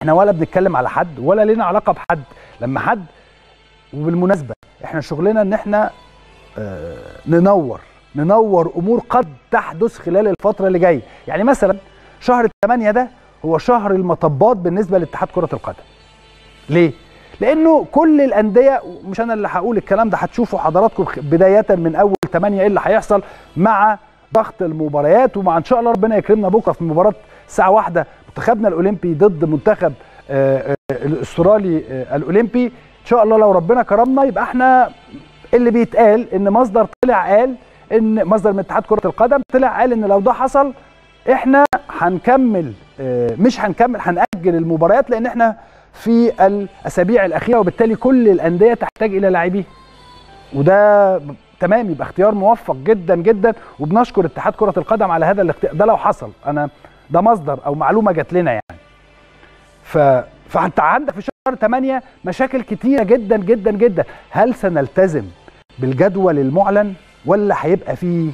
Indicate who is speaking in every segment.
Speaker 1: احنا ولا بنتكلم على حد ولا لنا علاقه بحد لما حد وبالمناسبه احنا شغلنا ان احنا آه ننور ننور امور قد تحدث خلال الفتره اللي جايه يعني مثلا شهر 8 ده هو شهر المطبات بالنسبه لاتحاد كره القدم ليه لانه كل الانديه مش انا اللي هقول الكلام ده هتشوفوا حضراتكم بدايه من اول 8 ايه اللي هيحصل مع ضغط المباريات ومع ان شاء الله ربنا يكرمنا بكره في مباراه الساعه واحدة منتخبنا الاولمبي ضد منتخب الاسترالي الاولمبي ان شاء الله لو ربنا كرمنا يبقى احنا اللي بيتقال ان مصدر طلع قال ان مصدر من اتحاد كره القدم طلع قال ان لو ده حصل احنا هنكمل مش هنكمل هنأجل المباريات لان احنا في الاسابيع الاخيره وبالتالي كل الانديه تحتاج الى لاعبيه وده تمام يبقى اختيار موفق جدا جدا وبنشكر اتحاد كره القدم على هذا الاختيار ده لو حصل انا ده مصدر او معلومه جات لنا يعني ف فانت عندك في شهر 8 مشاكل كتيره جدا جدا جدا هل سنلتزم بالجدول المعلن ولا هيبقى فيه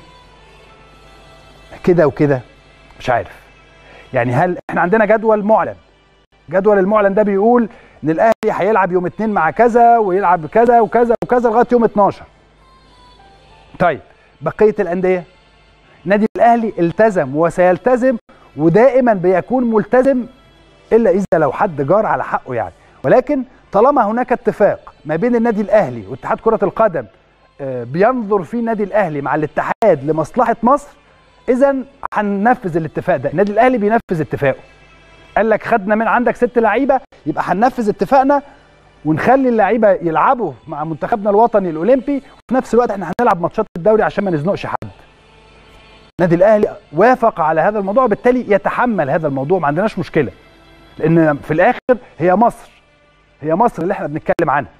Speaker 1: كده وكده مش عارف يعني هل احنا عندنا جدول معلن جدول المعلن ده بيقول ان الاهلي هيلعب يوم اثنين مع كذا ويلعب كذا وكذا وكذا لغايه يوم 12 طيب بقيه الانديه النادي الاهلي التزم وسيلتزم ودائما بيكون ملتزم الا اذا لو حد جار على حقه يعني ولكن طالما هناك اتفاق ما بين النادي الاهلي واتحاد كره القدم بينظر فيه النادي الاهلي مع الاتحاد لمصلحه مصر اذا هننفذ الاتفاق ده النادي الاهلي بينفذ اتفاقه قال لك خدنا من عندك ست لعيبه يبقى هننفذ اتفاقنا ونخلي اللعيبه يلعبوا مع منتخبنا الوطني الاولمبي وفي نفس الوقت احنا هنلعب ماتشات الدوري عشان ما نزنقش حد النادي الاهلي وافق على هذا الموضوع وبالتالي يتحمل هذا الموضوع ما عندناش مشكله لان في الاخر هي مصر هي مصر اللي احنا بنتكلم عنها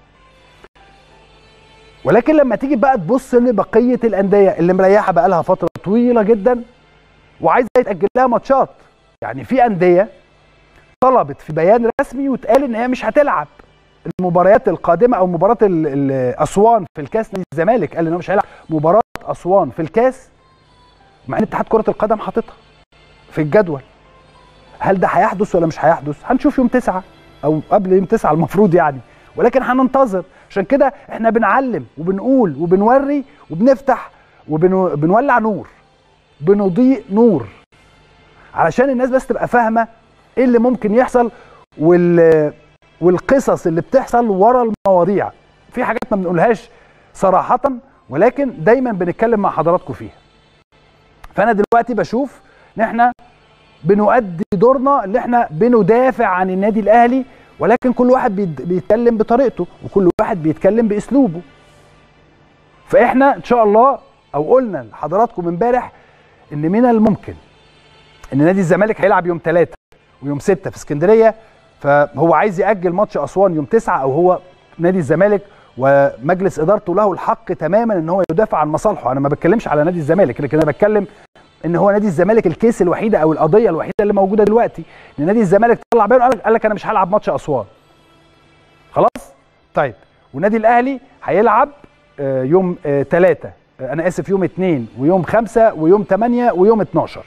Speaker 1: ولكن لما تيجي بقى تبص لبقيه الانديه اللي مريحه بقى لها فتره طويله جدا وعايزه يتاجل لها ماتشات يعني في انديه طلبت في بيان رسمي واتقال ان هي مش هتلعب المباريات القادمه او مباراه اسوان في الكاس نادي الزمالك قال ان هو مش هيلعب مباراه اسوان في الكاس مع ان اتحاد كره القدم حاططها في الجدول هل ده هيحدث ولا مش هيحدث هنشوف يوم تسعة او قبل يوم تسعة المفروض يعني ولكن هننتظر عشان كده احنا بنعلم وبنقول وبنوري وبنفتح وبنولع نور بنضيء نور علشان الناس بس تبقى فاهمه ايه اللي ممكن يحصل وال والقصص اللي بتحصل ورا المواضيع في حاجات ما بنقولهاش صراحه ولكن دايما بنتكلم مع حضراتكم فيها فانا دلوقتي بشوف ان احنا بنؤدي دورنا اللي احنا بندافع عن النادي الاهلي ولكن كل واحد بيتكلم بطريقته وكل واحد بيتكلم باسلوبه فاحنا ان شاء الله او قلنا لحضراتكم امبارح ان من الممكن ان نادي الزمالك هيلعب يوم 3 ويوم 6 في اسكندريه فهو عايز ياجل ماتش اسوان يوم 9 او هو نادي الزمالك ومجلس ادارته له الحق تماما ان هو يدافع عن مصالحه انا ما بتكلمش على نادي الزمالك لكن انا بتكلم ان هو نادي الزمالك الكيس الوحيده او القضيه الوحيده اللي موجوده دلوقتي ان نادي الزمالك طلع بيان قال, قال لك انا مش هلعب ماتش اسوان خلاص طيب والنادي الاهلي هيلعب يوم 3 انا اسف يوم 2 ويوم 5 ويوم 8 ويوم 12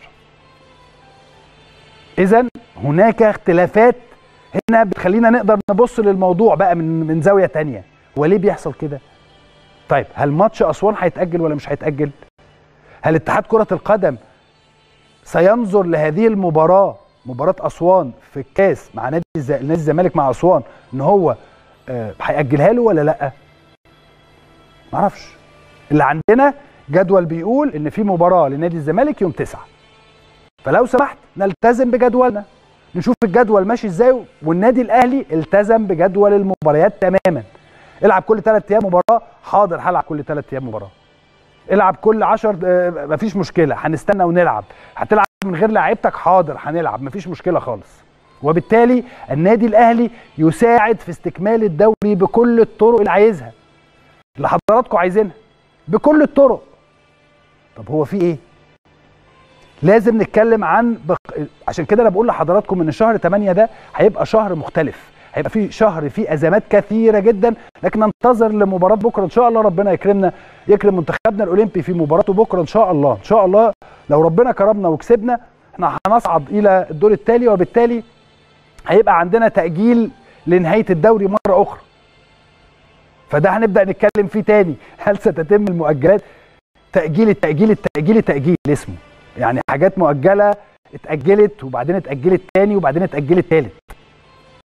Speaker 1: اذا هناك اختلافات هنا بتخلينا نقدر نبص للموضوع بقى من من زاويه تانية هو ليه بيحصل كده طيب هل ماتش اسوان هيتاجل ولا مش هيتاجل هل اتحاد كره القدم سينظر لهذه المباراه مباراه اسوان في الكاس مع نادي نادي الزمالك مع اسوان ان هو هياجلها له ولا لا معرفش اللي عندنا جدول بيقول ان في مباراه لنادي الزمالك يوم 9 فلو سمحت نلتزم بجدولنا نشوف الجدول ماشي ازاي والنادي الاهلي التزم بجدول المباريات تماما العب كل ثلاث ايام مباراه حاضر هلعب كل ثلاث ايام مباراه العب كل 10 مفيش مشكله هنستنى ونلعب هتلعب من غير لعيبتك حاضر هنلعب مفيش مشكله خالص وبالتالي النادي الاهلي يساعد في استكمال الدوري بكل الطرق اللي عايزها اللي حضراتكم عايزينها بكل الطرق طب هو في ايه لازم نتكلم عن بق... عشان كده انا بقول لحضراتكم ان شهر 8 ده هيبقى شهر مختلف هيبقى في شهر فيه ازمات كثيره جدا لكن ننتظر لمباراه بكره ان شاء الله ربنا يكرمنا يكرم منتخبنا الاولمبي في مباراته بكره ان شاء الله ان شاء الله لو ربنا كرمنا وكسبنا احنا هنصعد الى الدور التالي وبالتالي هيبقى عندنا تاجيل لنهايه الدوري مره اخرى فده هنبدا نتكلم فيه تاني هل ستتم المؤجلات تاجيل التاجيل التاجيل التاجيل اسمه يعني حاجات مؤجله اتاجلت وبعدين اتاجلت تاني وبعدين اتاجلت تالت